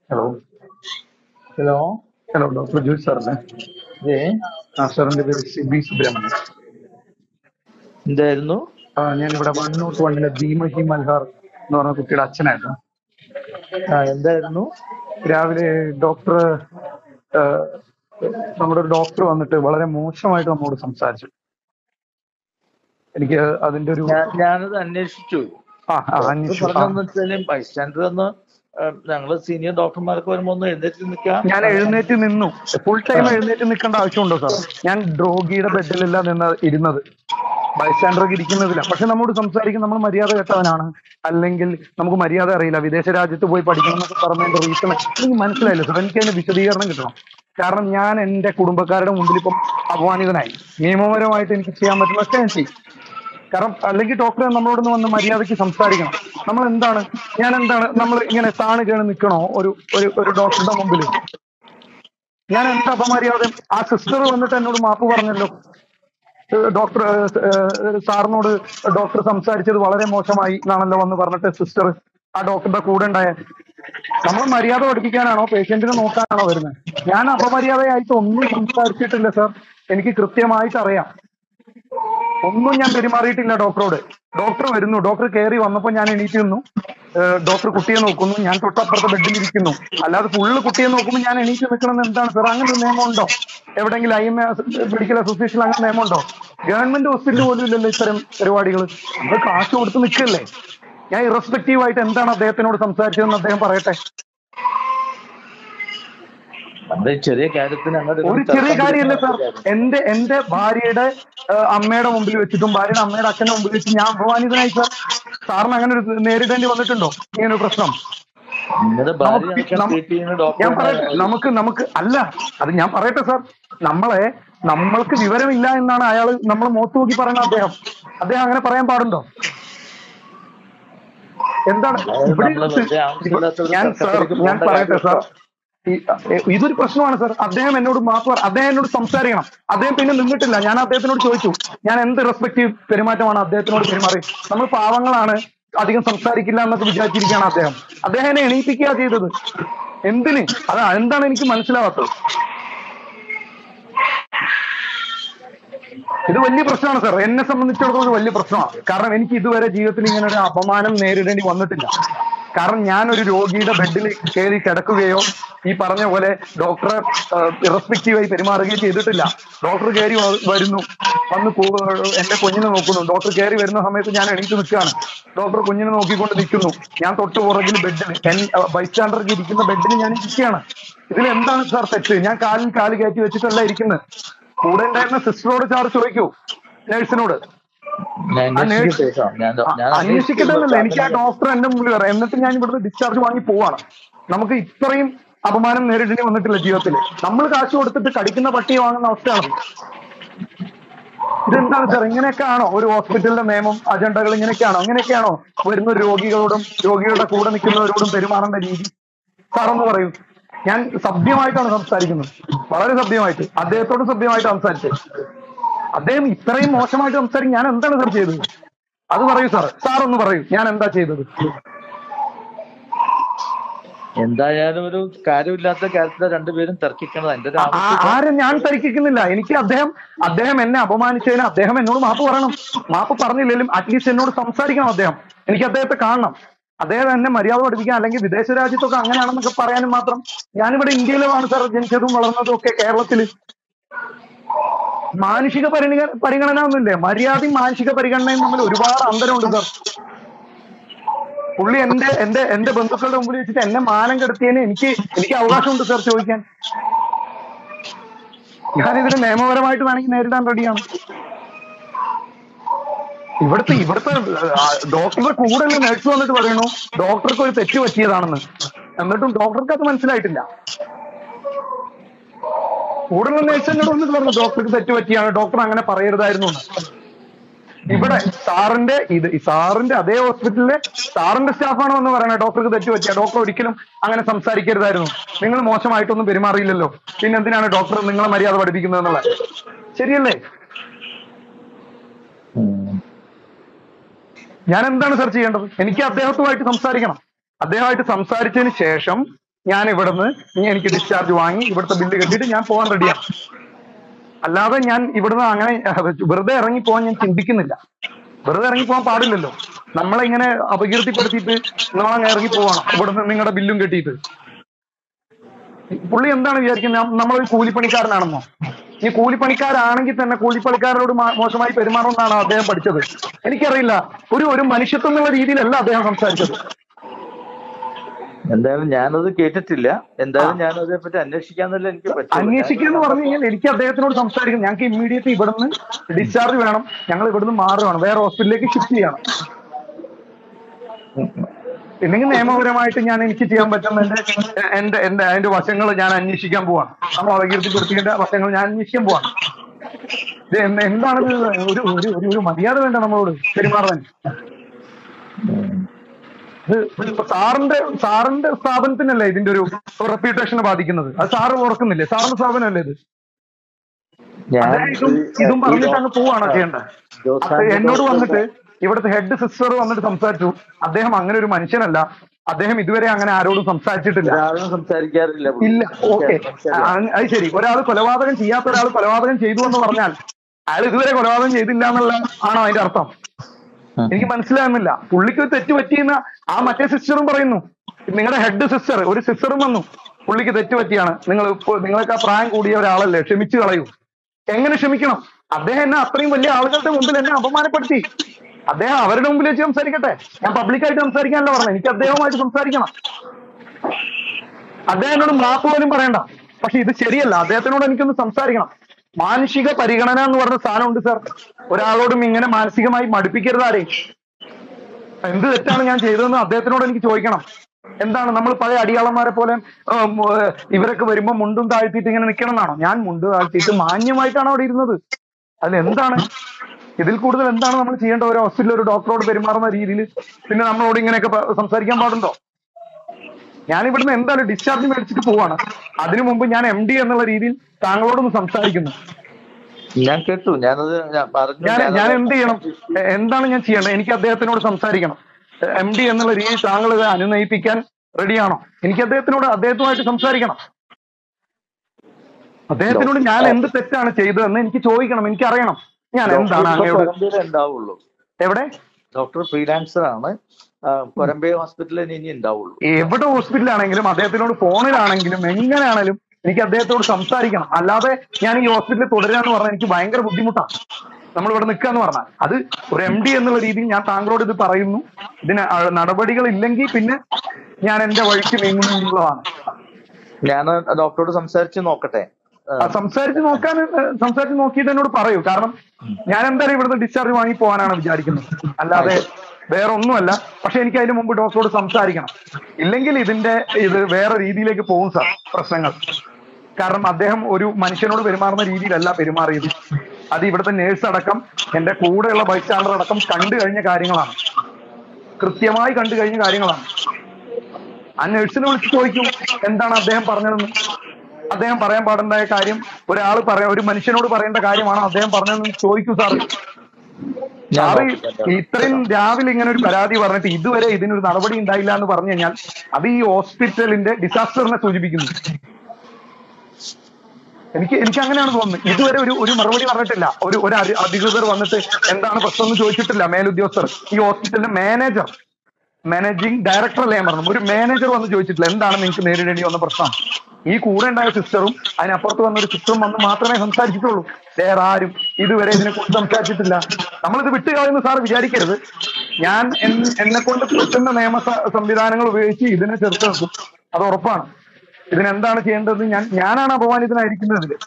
Hello hello hello doctor Joy സാറല്ലേ ഏ ആ സാറിന്റെ പേര് സിബി സുബ്രഹ്മണ്യൻ എന്തായിരുന്നു ആ ഞാനിവിടെ വൺ നോട്ട് വണ്ണിലെ ഭീമഹി മൽഹാർ എന്ന് പറഞ്ഞ കുട്ടിയുടെ അച്ഛനായിരുന്നു ആ എന്തായിരുന്നു രാവിലെ ഡോക്ടർ നമ്മുടെ ഒരു ഡോക്ടർ വന്നിട്ട് വളരെ മോശമായിട്ട് നമ്മോട് സംസാരിച്ചു എനിക്ക് അതിന്റെ ഒരു ഞാൻ ഞാനത് അന്വേഷിച്ചു ആ ആ, ഡോക്ടർ അന്വേഷിച്ചു ആ. പറഞ്ഞതെന്ന് വെച്ചാല് ബൈസ്റ്റാൻഡർ എന്ന് ഞങ്ങള് സീനിയർ ഡോക്ടർമാർക്ക് വരുമ്പോ ഒന്ന് എഴുന്നേറ്റ് നിൽക്കാം ഞാൻ എഴുന്നേറ്റ് നിന്നു ഫുൾ ടൈം എഴുന്നേറ്റ് നിൽക്കേണ്ട ആവശ്യമുണ്ടോ സാർ ഞാൻ രോഗിയുടെ ബെഡിലല്ല നിന്ന് ഇരുന്നത് ബൈസ്റ്റാൻഡർക്ക് ഇരിക്കുന്നതില്ല പക്ഷെ നമ്മോട് സംസാരിക്കും നമ്മൾ മര്യാദ കെട്ടവനാണ് അല്ലെങ്കിൽ നമുക്ക് മര്യാദ അറിയില്ല വിദേശ രാജ്യത്ത് പോയി പഠിക്കണം എന്നൊക്കെ പറഞ്ഞതിന്റെ റീസൺ എനിക്ക് മനസ്സിലായില്ല സാർ എനിക്ക് അതിന്റെ വിശദീകരണം കിട്ടണം കാരണം ഞാൻ എന്റെ കുടുംബക്കാരുടെ മുമ്പിൽ ഇപ്പം അപമാനിതനായി നിയമപരമായിട്ട് എനിക്ക് ചെയ്യാൻ പറ്റുന്നതൊക്കെ ഞാൻ ചെയ്യും കാരണം അല്ലെങ്കിൽ ഡോക്ടറെ നമ്മളോടൊന്ന് വന്ന് മര്യാദയ്ക്ക് സംസാരിക്കണം നമ്മൾ എന്താണ് ഞാൻ എന്താണ് നമ്മൾ ഇങ്ങനെ താണ് കേണ് നിൽക്കണോ ഒരു ഒരു ഒരു ഡോക്ടറുടെ മുമ്പിൽ ഞാൻ എന്താ അപമര്യാദ ആ സിസ്റ്റർ വന്നിട്ട് എന്നോട് മാപ്പ് പറഞ്ഞല്ലോ ഏഹ് ഡോക്ടർ ഏഹ് സാറിനോട് ഡോക്ടർ സംസാരിച്ചത് വളരെ മോശമായി എന്നാണല്ലോ വന്ന് പറഞ്ഞിട്ട് സിസ്റ്റർ ആ ഡോക്ടറുടെ കൂടെ ഉണ്ടായ നമ്മൾ മര്യാദ പഠിപ്പിക്കാനാണോ പേഷ്യന്റിനെ നോക്കാനാണോ വരുന്നത് ഞാൻ അപമര്യാദയായിട്ട് ഒന്നും സംസാരിച്ചിട്ടില്ല സാർ എനിക്ക് കൃത്യമായിട്ട് അറിയാം ഒന്നും ഞാൻ പെരുമാറിയിട്ടില്ല ഡോക്ടറോട് ഡോക്ടർ വരുന്നു ഡോക്ടർ കയറി വന്നപ്പോൾ ഞാൻ എണീറ്റ് നിന്നു ഏഹ് ഡോക്ടർ കുട്ടിയെ നോക്കുന്നു ഞാൻ തൊട്ടപ്പുറത്തെ ബെഡിൽ ഇരിക്കുന്നു അല്ലാതെ ഫുള്ള് കുട്ടിയെ നോക്കുമ്പോൾ ഞാൻ എണീറ്റ് നിൽക്കണം എന്താണ് സാർ അങ്ങനെ ഒരു നിയമമുണ്ടോ എവിടെയെങ്കിലും ഐ എം മെഡിക്കൽ അസോസിയേഷനിൽ അങ്ങനെ നിയമമുണ്ടോ ഗവൺമെന്റ് ഹോസ്പിറ്റൽ പോലും ഇല്ലല്ലോ ഇത്തരം പരിപാടികൾ നമ്മൾ കാശ് കൊടുത്ത് നിൽക്കല്ലേ ഞാൻ ഇറസ്പെക്റ്റീവ് ആയിട്ട് എന്താണ് അദ്ദേഹത്തിനോട് സംസാരിച്ചതെന്ന് അദ്ദേഹം പറയട്ടെ നമ്മുടെ ഈ ചെറിയ കാര്യത്തിന് അങ്ങോട്ട് ഒരു ചെറിയ കാര്യമല്ല സാർ എന്റെ എന്റെ ഭാര്യയുടെ ഏഹ്, അമ്മയുടെ മുമ്പിൽ വെച്ചിട്ടും ഭാര്യയുടെ അമ്മയുടെ അച്ഛന്റെ മുമ്പിൽ വെച്ച് ഞാൻ അപമാനിതനായി സാർ സാറിന് അങ്ങനെ ഒരു നേരിടേണ്ടി വന്നിട്ടുണ്ടോ ഇങ്ങനെ ഒരു പ്രശ്നം നിങ്ങളുടെ ഭാര്യ നമുക്ക് അടക്കം നം- ട്രീറ്റ് ചെയ്യുന്ന ഞാൻ പറയട്ടെ ഡോക്ടർ നമുക്ക് നമുക്ക് അല്ല അത് ഞാൻ പറയട്ടെ സാർ നമ്മളെ നമ്മൾക്ക് വിവരമില്ല എന്നാണ് അയാൾ നമ്മൾ മുഖത്ത് നോക്കി പറയുന്ന അദ്ദേഹം അദ്ദേഹം അങ്ങനെ പറയാൻ പാടുണ്ടോ എന്താണ് അതായത് ഇവിടെ നമ്മള് വെറുതെ ആവശ്യമില്ലാത്ത ഒരു ഞാൻ സാർ തർക്കത്തിലേക്ക് ഞാൻ പോകേണ്ട പറയട്ടെ സാർ കാര്യമില്ല. ഈ, എ, ഇതൊരു പ്രശ്നമാണ് സാർ അദ്ദേഹം എന്നോട് മാപ്പ് പറ- അദ്ദേഹം എന്നോട് സംസാരിക്കണം അദ്ദേഹം പിന്നെ നിന്നിട്ടില്ല ഞാൻ അദ്ദേഹത്തിനോട് ചോദിച്ചു ഞാൻ എന്ത് റെസ്പെക്റ്റീവ് പെരുമാറ്റമാണ് അദ്ദേഹത്തിനോട് പെരുമാറി നമ്മൾ പാവങ്ങളാണ് അധികം സംസാരിക്കില്ല എന്നൊക്കെ വിചാരിച്ചിരിക്കുകയാണ് അദ്ദേഹം അദ്ദേഹം എന്നെ എണീപ്പിക്കുക ചെയ്തത് എന്തിന് അത് എന്താണ് എനിക്ക് മനസ്സിലാവാത്തത് ഇത് വലിയ പ്രശ്നമാണ് സാർ എന്നെ സംബന്ധിച്ചിടത്തോളം ഇത് വലിയ പ്രശ്നമാണ് കാരണം എനിക്ക് ഇതുവരെ ജീവിതത്തിൽ ഇങ്ങനെ ഒരു അപമാനം നേരിടേണ്ടി വന്നിട്ടില്ല കാരണം ഞാൻ ഒരു രോഗിയുടെ ബെഡിൽ കയറി കിടക്കുകയോ ഈ പറഞ്ഞ പോലെ ഡോക്ടറെ ഇറസ്പെക്റ്റീവായി പെരുമാറുകയോ ചെയ്തിട്ടില്ല ഡോക്ടർ കയറി വ- വരുന്നു വന്ന് കു- എന്റെ കുഞ്ഞിനെ നോക്കുന്നു ഡോക്ടർ കയറി വരുന്ന സമയത്ത് ഞാൻ എണീറ്റ് നിൽക്കുകയാണ് ഡോക്ടർ കുഞ്ഞിനെ നോക്കിക്കൊണ്ട് നിൽക്കുന്നു ഞാൻ തൊട്ട് പുറകിൽ ബെഡിൽ ബൈസ്റ്റാൻഡർക്ക് ഇരിക്കുന്ന ബെഡിൽ ഞാൻ ഇരിക്കുകയാണ് ഇതിൽ എന്താണ് സാർ തെറ്റ് ഞാൻ കാലിൽ കാല് കയറ്റി വെച്ചിട്ടല്ല ഇരിക്കുന്നത് കൂടെ ഉണ്ടായിരുന്ന സിസ്റ്ററോട് സാർ ചോദിക്കൂ നഴ്സിനോട് ഞാൻ ആ അന്വേഷിച്ച നേഴ്സ് ശേഷം ഞാൻ ഞാൻ അന്വേഷിക്കുന്നതല്ല എനിക്ക് ആ ഡോക്ടർ എന്റെ മുമ്പിൽ പറയാം എന്നിട്ട് ഞാൻ ഇവിടുന്ന് ഡിസ്ചാർജ് വാങ്ങി പോവാണ് നമുക്ക് ഇത്രയും അപമാനം നേരിടേണ്ടി വന്നിട്ടില്ല ജീവിതത്തിൽ നമ്മൾ കാശ് കൊടുത്തിട്ട് കടിക്കുന്ന പട്ടി വാങ്ങുന്ന അവസ്ഥയാണ് ഇതെന്താണ് സാർ ഇങ്ങനെയൊക്കെ ആണോ ഒരു ഹോസ്പിറ്റലിന്റെ നിയമം അജണ്ടകൾ ഇങ്ങനെയൊക്കെയാണോ അങ്ങനെയൊക്കെയാണോ വരുന്ന രോഗികളോടും രോഗികളുടെ കൂടെ നിൽക്കുന്നവരോടും പെരുമാറേണ്ട രീതി സാർ ഒന്ന് പറയൂ ഞാൻ സഭ്യമായിട്ടാണ് സംസാരിക്കുന്നത് വളരെ സഭ്യമായിട്ട് അദ്ദേഹത്തോട് സഭ്യമായിട്ട് സംസാരിച്ചത് അദ്ദേഹം ഇത്രയും മോശമായിട്ട് സംസാരിക്കും ഞാൻ എന്താണ് സാർ ചെയ്തത് അത് പറയൂ സാർ സാർ ഒന്ന് പറയൂ ഞാൻ എന്താ ചെയ്തത് എന്തായാലും ഒരു കാര്യമില്ലാത്ത കാര്യത്തിലാണ് രണ്ടുപേരും തർക്കിക്കണത് അതിന്റെ ഒരു ആ- ആവശ്യം ആരും ഞാൻ തരിക്കുന്നില്ല എനിക്ക് അദ്ദേഹം അദ്ദേഹം എന്നെ അപമാനിച്ചതിന് അദ്ദേഹം എന്നോട് മാപ്പ് പറയണം മാപ്പ് പറഞ്ഞില്ലെങ്കിലും അറ്റ്ലീസ്റ്റ് എന്നോട് സംസാരിക്കണം അദ്ദേഹം എനിക്ക് അദ്ദേഹത്തെ കാണണം അദ്ദേഹം എന്നെ മര്യാദ പഠിപ്പിക്കാൻ അല്ലെങ്കിൽ വിദേശ രാജ്യത്തൊക്കെ അങ്ങനെയാണെന്നൊക്കെ പറയാനും മാത്രം ഞാനിവിടെ ഇന്ത്യയിലുമാണ് സാർ ജനിച്ചതും വളർന്നതും ഒക്കെ കേരളത്തില് മാനുഷിക പരിഗണന പരിഗണന ഒന്നുമില്ലേ മര്യാദയും മാനുഷിക പരിഗണനയും തമ്മിൽ ഒരുപാട് അന്തരമുണ്ട് സാർ പുള്ളി എന്റെ എന്റെ എന്റെ ബന്ധുക്കളുടെ മുമ്പിൽ വെച്ചിട്ട് എന്നെ മാനം കെടുത്തിയതിന് എനിക്ക് എനിക്ക് അവകാശമുണ്ട് സാർ ചോദിക്കാൻ ഞാനിതിന് നിയമപരമായിട്ട് വേണമെങ്കിൽ നേരിടാൻ റെഡിയാണ് ഇവിടുത്തെ ഇവിടുത്തെ ആ, ഡോക്ടറുടെ കൂടെ നഴ്സ് വന്നിട്ട് പറയുന്നു ഡോക്ടർക്ക് ഒരു തെറ്റ് പറ്റിയതാണെന്ന് എന്നിട്ടും ഡോക്ടർക്ക് അത് മനസ്സിലായിട്ടില്ല കൂടുതൽ നഴ്സ് എന്നോട് വന്നിട്ട് പറഞ്ഞു ഡോക്ടർക്ക് തെറ്റ് പറ്റിയാണ് ഡോക്ടർ അങ്ങനെ പറയരുതായിരുന്നു എന്ന് ഇവിടെ സാറിന്റെ ഇത് ഈ സാറിന്റെ അതേ ഹോസ്പിറ്റലിലെ സാറിന്റെ സ്റ്റാഫാണ് എന്ന് പറയുന്നത് ഡോക്ടർക്ക് തെറ്റ് പറ്റിയ ഡോക്ടർ ഒരിക്കലും അങ്ങനെ സംസാരിക്കരുതായിരുന്നു നിങ്ങൾ മോശമായിട്ടൊന്നും പെരുമാറിയില്ലല്ലോ പിന്നെ എന്തിനാണ് ഡോക്ടർ നിങ്ങളെ മര്യാദ പഠിപ്പിക്കുന്നത് എന്നുള്ളത് ശരിയല്ലേ ഉം. ഞാൻ എന്താണ് സർ ചെയ്യേണ്ടത് എനിക്ക് അദ്ദേഹത്തുമായിട്ട് സംസാരിക്കണം അദ്ദേഹമായിട്ട് സംസാരിച്ചതിന് ശേഷം ഞാൻ ഇവിടുന്ന് ഇനി എനിക്ക് ഡിസ്ചാർജ് വാങ്ങി ഇവിടുത്തെ ബില്ല് കെട്ടിയിട്ട് ഞാൻ പോകാൻ റെഡിയാണ് അല്ലാതെ ഞാൻ ഇവിടുന്ന് അങ്ങനെ അഹ്, വെറുതെ ഇറങ്ങി പോകാൻ ഞാൻ ചിന്തിക്കുന്നില്ല വെറുതെ ഇറങ്ങി പോകാൻ പാടില്ലല്ലോ നമ്മളെ ഇങ്ങനെ അപകീർത്തിപ്പെടുത്തിയിട്ട് നമ്മളങ്ങ് ഇറങ്ങി പോവാണ് ഇവിടുന്ന് നിങ്ങളുടെ ബില്ലും കെട്ടിയിട്ട് പുള്ളി എന്താണ് വിചാരിക്കുന്നത് നം- നമ്മളൊരു കൂലിപ്പണിക്കാരനാണെന്നോ ഈ കൂലിപ്പണിക്കാരാണെങ്കിൽ തന്നെ കൂലിപ്പണിക്കാരോട് മാ- മോശമായി പെരുമാറുമെന്നാണ് അദ്ദേഹം പഠിച്ചത് എനിക്കറിയില്ല ഒരു ഒരു മനുഷ്യത്വം എന്നുള്ള രീതിയിലല്ല അദ്ദേഹം സംസാരിച്ചത് എന്തായാലും ഞാനത് കേട്ടിട്ടില്ല എന്തായാലും ഞാൻ അതിനെപ്പറ്റി അന്വേഷിക്കാന്നല്ല എനിക്ക് പറ്റുള്ളൂ. അന്വേഷിക്കുക എന്ന് പറഞ്ഞു കഴിഞ്ഞാൽ എനിക്ക് അദ്ദേഹത്തിനോട് സംസാരിക്കണം ഞങ്ങൾക്ക് ഇമ്മീഡിയറ്റ് ഇവിടുന്ന് ഡിസ്ചാർജ് വേണം ഞങ്ങൾ ഇവിടുന്ന് മാറുകയാണ് വേറെ ഹോസ്പിറ്റലിലേക്ക് ഷിഫ്റ്റ് ചെയ്യണം ഇല്ലെങ്കിൽ നിയമപരമായിട്ട് ഞാൻ എനിക്ക് ചെയ്യാൻ പറ്റുന്ന എന്റെ എന്റെ എന്റെ അതിന്റെ വശങ്ങൾ ഞാൻ അന്വേഷിക്കാൻ പോവാണ് നമ്മൾ അപകീർത്തിപ്പെടുത്തിയതിന്റെ വശങ്ങൾ ഞാൻ അന്വേഷിക്കാൻ പോവാണ് ഇത് എന്ത് എന്താണിത് ഒരു ഒരു ഒരു ഒരു മര്യാദ വേണ്ട നമ്മളോട് പെരുമാറാൻ ഇത് ഇപ്പൊ സാറിന്റെ സാറിന്റെ സ്ഥാപനത്തിനല്ലേ ഇതിന്റെ ഒരു റെപ്യൂട്ടേഷനെ ബാധിക്കുന്നത് അത് സാറ് ഓർക്കുന്നില്ലേ സാറിന്റെ സ്ഥാപനമല്ലേ ഇത് ഞാൻ അദ്ദേഹം ഇതും ഇതും പറഞ്ഞിട്ട് അങ്ങ് പോവാണോ ചെയ്യേണ്ടത് അത് എന്നോട് വന്നിട്ട് ഇവിടുത്തെ ഹെഡ് സിസ്റ്റർ വന്നിട്ട് സംസാരിച്ചു അദ്ദേഹം അങ്ങനെ ഒരു മനുഷ്യനല്ല അദ്ദേഹം ഇതുവരെ അങ്ങനെ ആരോടും സംസാരിച്ചിട്ടില്ല ഒരാളും സംസാരിക്കാറില്ല ഇല്ല ഓക്കെ അത് ശരി ഒരാൾ കൊലപാതകം ചെയ്യാത്ത ഒരാൾ കൊലപാതകം ചെയ്തു എന്ന് പറഞ്ഞാൽ അയാൾ ഇതുവരെ കൊലപാതകം ചെയ്തില്ല എന്നുള്ള ആണോ അതിന്റെ അർത്ഥം എനിക്ക് മനസ്സിലാകുന്നില്ല പുള്ളിക്ക് ഒരു തെറ്റ് പറ്റിയെന്ന് ആ മറ്റേ സിസ്റ്ററും പറയുന്നു നിങ്ങളുടെ ഹെഡ് സിസ്റ്റർ ഒരു സിസ്റ്ററും വന്നു പുള്ളിക്ക് തെറ്റ് പറ്റിയാണ് നിങ്ങൾ ഇപ്പോൾ നിങ്ങൾക്ക് ആ പ്രായം കൂടിയ ഒരാളല്ലേ ക്ഷമിച്ചു കളയൂ എങ്ങനെ ക്ഷമിക്കണം അദ്ദേഹം എന്നെ അത്രയും വലിയ ആളുകളുടെ മുമ്പിൽ എന്നെ അപമാനപ്പെടുത്തി അദ്ദേഹം അവരുടെ മുമ്പിൽ വെച്ച് സംസാരിക്കട്ടെ ഞാൻ പബ്ലിക്കായിട്ട് സംസാരിക്കാനല്ല പറഞ്ഞത് എനിക്ക് അദ്ദേഹവുമായിട്ട് സംസാരിക്കണം അദ്ദേഹം എന്നോട് മാപ്പ് പോലും പറയണ്ട പക്ഷെ ഇത് ശരിയല്ല അദ്ദേഹത്തിനോട് എനിക്കൊന്ന് സംസാരിക്കണം മാനസിക പരിഗണന എന്ന് പറഞ്ഞ സാധനമുണ്ട് സാർ ഒരാളോടും ഇങ്ങനെ മാനസികമായി മടുപ്പിക്കരുത് ആരെയും എന്ത് തെറ്റാണ് ഞാൻ ചെയ്തതെന്ന് അദ്ദേഹത്തിനോട് എനിക്ക് ചോദിക്കണം എന്താണ് നമ്മൾ പഴയ അടിയാളന്മാരെ പോലെ ഉം, ഏർ, ഇവരൊക്കെ വരുമ്പോ മുണ്ടും താഴ്ത്തിയിട്ട് ഇങ്ങനെ നിൽക്കണം എന്നാണോ ഞാൻ മുണ്ട് താഴ്ത്തിയിട്ട് മാന്യമായിട്ടാണ് അവിടെ ഇരുന്നത് അതിൽ എന്താണ് ഇതിൽ കൂടുതൽ എന്താണ് നമ്മൾ ചെയ്യേണ്ട ഒരു ഹോസ്പിറ്റലിൽ ഒരു ഡോക്ടറോട് പെരുമാറുന്ന രീതിയിൽ പിന്നെ നമ്മളോട് ഇങ്ങനെയൊക്കെ പ- സംസാരിക്കാൻ പാടുണ്ടോ ഞാൻ ഇവിടുന്ന് എന്തായാലും ഡിസ്ചാർജ് മേടിച്ചിട്ട് പോവാണ് അതിനു മുമ്പ് ഞാൻ എം ഡി എന്നുള്ള രീതിയിൽ താങ്കളോടൊന്ന് സംസാരിക്കുന്നു ഞാൻ കേട്ടു ഞാനത് ഞാൻ പറഞ്ഞു ഞാൻ ഞാനത് ഞാൻ എന്ത് ചെയ്യണം എ- എന്താണ് ഞാൻ ചെയ്യേണ്ടത് എനിക്ക് അദ്ദേഹത്തിനോട് സംസാരിക്കണം എം ഡി എന്നുള്ള രീതിയിൽ താങ്കൾ ഇത് അനുനയിപ്പിക്കാൻ റെഡിയാണോ എനിക്ക് അദ്ദേഹത്തിനോട് അദ്ദേഹത്തുമായിട്ട് സംസാരിക്കണം അദ്ദേഹത്തിനോട് ഞാൻ എന്ത് തെറ്റാണ് ചെയ്തതെന്ന് എനിക്ക് ചോദിക്കണം എനിക്ക് അറിയണം ഞാൻ എന്താണ് ഡോക്ടർ അങ്ങയോട് കൊരമ്പേലേ ഉണ്ടാവുള്ളൂ എവിടെ ഡോക്ടർ ഫ്രീലാൻസർ ആണ് ആ, കൊരമ്പേ ഹോസ്പിറ്റലിൽ ഇനി ഉണ്ടാവുള്ളൂ എവിടെ ഹോസ്പിറ്റലാണെങ്കിലും അദ്ദേഹത്തിനോട് ഫോണിലാണെങ്കിലും എങ്ങനെയാണെങ്കിലും എനിക്ക് അദ്ദേഹത്തോട് സംസാരിക്കണം അല്ലാതെ ഞാൻ ഈ ഹോസ്പിറ്റലിൽ തുടരാന്ന് പറഞ്ഞാൽ എനിക്ക് ഭയങ്കര ബുദ്ധിമുട്ടാണ് നമ്മൾ ഇവിടെ നിൽക്കാന്ന് പറഞ്ഞാൽ അത് ഒരു എം ഡി എന്നുള്ള രീതിയിൽ ഞാൻ താങ്കളോട് ഇത് പറയുന്നു ഇതിന് അ- നടപടികൾ ഇല്ലെങ്കിൽ പിന്നെ ഞാൻ എന്റെ വഴിക്ക് നീങ്ങുന്നു എന്നുള്ളതാണ് ഞാൻ ഡോക്ടറോട് സംസാരിച്ച് നോക്കട്ടെ ആ, ആ, സംസാരിച്ച് നോക്കാൻ ഏഹ്, സംസാരിച്ച് നോക്കിയിട്ട് എന്നോട് പറയൂ കാരണം ഞാൻ എന്തായാലും ഇവിടുന്ന് ഡിസ്ചാർജ് വാങ്ങി പോകാനാണ് വിചാരിക്കുന്നത് അല്ലാതെ വേറെ ഒന്നുമല്ല പക്ഷെ എനിക്ക് അതിന് മുമ്പ് ഡോക്ടറോട് സംസാരിക്കണം ഇല്ലെങ്കിൽ ഇതിന്റെ ഇത് വേറെ രീതിയിലേക്ക് പോകും സാർ പ്രശ്നങ്ങൾ കാരണം അദ്ദേഹം ഒരു മനുഷ്യനോട് പെരുമാറുന്ന രീതിയിലല്ല പെരുമാറിയത് അത് ഇവിടുത്തെ നേഴ്സ് അടക്കം എന്റെ കൂടെയുള്ള ബൈസ്റ്റാൻഡർ അടക്കം കണ്ടു കഴിഞ്ഞ കാര്യങ്ങളാണ് കൃത്യമായി കണ്ടു കഴിഞ്ഞ കാര്യങ്ങളാണ് ആ നഴ്സിനെ വിളിച്ച് ചോദിക്കും എന്താണ് അദ്ദേഹം പറഞ്ഞതെന്ന് അദ്ദേഹം പറയാൻ പാടുണ്ടായ കാര്യം ഒരാൾ പറയാ ഒരു മനുഷ്യനോട് പറയേണ്ട കാര്യമാണോ അദ്ദേഹം പറഞ്ഞതെന്ന് ചോദിക്കൂ സാർ ഞാൻ സാറ് നോക്കട്ടെ. ഇത്രയും രാവിലെ ഇങ്ങനെ ഒരു പരാതി പറഞ്ഞിട്ട് ഇതുവരെ ഇതിനൊരു നടപടി ഉണ്ടായില്ല എന്ന് പറഞ്ഞു കഴിഞ്ഞാൽ അത് ഈ ഹോസ്പിറ്റലിന്റെ ഡിസാസ്റ്ററിനെ സൂചിപ്പിക്കുന്നു എനിക്ക് എനിക്ക് അങ്ങനെയാണ് തോന്നുന്നത് ഇതുവരെ ഒരു ഒരു മറുപടി പറഞ്ഞിട്ടില്ല ഒരു ഒരു അധി- അധികൃതർ വന്നിട്ട് എന്താണ് പ്രശ്നം എന്ന് ചോദിച്ചിട്ടില്ല മേലുദ്യോഗസ്ഥർ ഈ ഹോസ്പിറ്റലിന്റെ മാനേജർ മാനേജിംഗ് ഡയറക്ടർ അല്ലേ ഞാൻ പറഞ്ഞു ഒരു മാനേജർ വന്ന് ചോദിച്ചിട്ടില്ല എന്താണ് നിങ്ങൾക്ക് നേരിടേണ്ടി വന്ന പ്രശ്നം ഈ കൂടെ ഉണ്ടായ സിസ്റ്ററും അതിനപ്പുറത്ത് വന്ന ഒരു സിസ്റ്ററും വന്ന് മാത്രമേ സംസാരിച്ചിട്ടുള്ളൂ വേറെ ആരും ഇതുവരെ ഇതിനെ കുറിച്ച് സംസാരിച്ചിട്ടില്ല നമ്മളിത് വിട്ടുകളയുന്ന സാർ വിചാരിക്കരുത് ഞാൻ എന്നെ കൊണ്ട് പറ്റുന്ന നിയമ സ- സംവിധാനങ്ങൾ ഉപയോഗിച്ച് ഇതിനെ ചെറുത്ത് നിർത്തും അത് ഉറപ്പാണ് ഇതിനെന്താണ് ചെയ്യേണ്ടത് ഞാൻ ഞാനാണ് അപമാനിതനായിരിക്കുന്നത് ഇതില്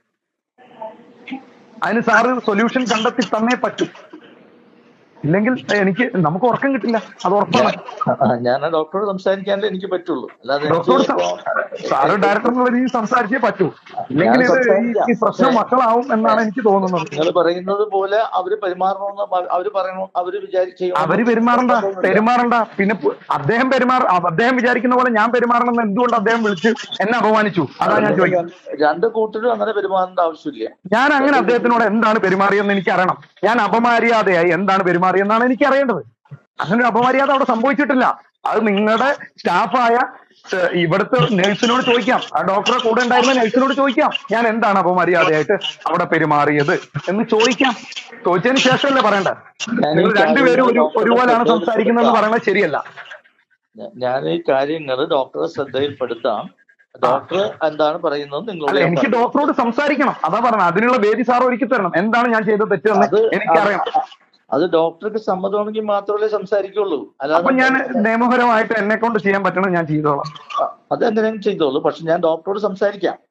അതിന് സാറ് സൊല്യൂഷൻ കണ്ടെത്തി തന്നേ പറ്റൂ ഇല്ലെങ്കിൽ എനിക്ക് നമുക്ക് ഉറക്കം കിട്ടില്ല അത് ഉറപ്പാണ് ആ, ഞാൻ ആ ഡോക്ടറോട് സംസാരിക്കാനേ എനിക്ക് പറ്റുള്ളൂ അല്ലാതെ എനിക്ക് ഡോക്ടറോട് സം- ഇപ്പോ- സാറ് ഡയറക്ടർ എന്നുള്ള രീതിയിൽ സംസാരിച്ചേ പറ്റൂ ഇല്ലെങ്കിൽ ഇത് ഈ- ഈ പ്രശ്നം വഷളാവും എന്നാണ് എനിക്ക് തോന്നുന്നത് നിങ്ങൾ പറയുന്നത് പോലെ അവര് പെരുമാറണമെന്ന് പ- അവര് പറയണോ അവര് വിചാരിച്ചു അവര് പെരുമാറണ്ട പെരുമാറണ്ട പിന്നെ പു- അദ്ദേഹം പെരുമാറ അവ- അദ്ദേഹം വിചാരിക്കുന്ന പോലെ ഞാൻ പെരുമാറണമെന്ന് എന്തുകൊണ്ട് അദ്ദേഹം വിളിച്ച് എന്നെ അപമാനിച്ചു അതാണ് ഞാൻ ചോദിക്കുന്നത് രണ്ട് കൂട്ടരും അങ്ങനെ പെരുമാറേണ്ട ആവശ്യമില്ല ഞാൻ അങ്ങനെ അദ്ദേഹത്തിനോട് എന്താണ് പെരുമാറിയെന്ന് എനിക്ക് അറിയണം ഞാൻ അപമര്യാദയായി എന്താണ് പെരുമാറിയെന്നാണ് എനിക്ക് അറിയേണ്ടത് അങ്ങനെ ഒരു അപമര്യാദ അവിടെ സംഭവിച്ചിട്ടില്ല അത് നിങ്ങളുടെ സ്റ്റാഫായ സ- ഇവിടുത്തെ നഴ്സിനോട് ചോദിക്കാം ആ ഡോക്ടറെ കൂടെ ഉണ്ടായിരുന്ന നഴ്സിനോട് ചോദിക്കാം ഞാൻ എന്താണ് അപ്പൊ മര്യാദയായിട്ട് അവിടെ പെരുമാറിയത് എന്ന് ചോദിക്കാം ചോദിച്ചതിന് ശേഷമല്ലേ പറയണ്ട ഞാൻ ഈ നിങ്ങൾ രണ്ടുപേരും ഒരു കാര്യങ്ങൾ ഒരുപോലെയാണ് ഡോക്ടറെ സംസാരിക്കുന്നതെന്ന് പറയുന്നത് ശരിയല്ല ഞ- ഞാൻ ഈ കാര്യങ്ങൾ ഡോക്ടറെ ശ്രദ്ധയിൽപ്പെടുത്താം ഡോക്ടർ എന്താണ് പറയുന്നത് നിങ്ങളോട് അല്ല ഞാൻ എനിക്ക് പറയും. ഡോക്ടറോട് സംസാരിക്കണം അതാ പറഞ്ഞത് അതിനുള്ള വേദി സാർ ഒരുക്കി തരണം എന്താണ് ഞാൻ ചെയ്ത തെറ്റെന്ന് അത് എനിക്കറിയണം അത് ഡോക്ടർക്ക് സമ്മതമാണെങ്കിൽ മാത്രമല്ലേ സംസാരിക്കുള്ളൂ അപ്പൊ ഞാൻ അല്ലാതെ നിയമപരമായിട്ട് എന്നെ കൊണ്ട് ചെയ്യാൻ പറ്റണം ഞാൻ ചെയ്തോളാം അതെന്തിനും ചെയ്തോളൂ പക്ഷെ ഞാൻ ഡോക്ടറോട് സംസാരിക്കാം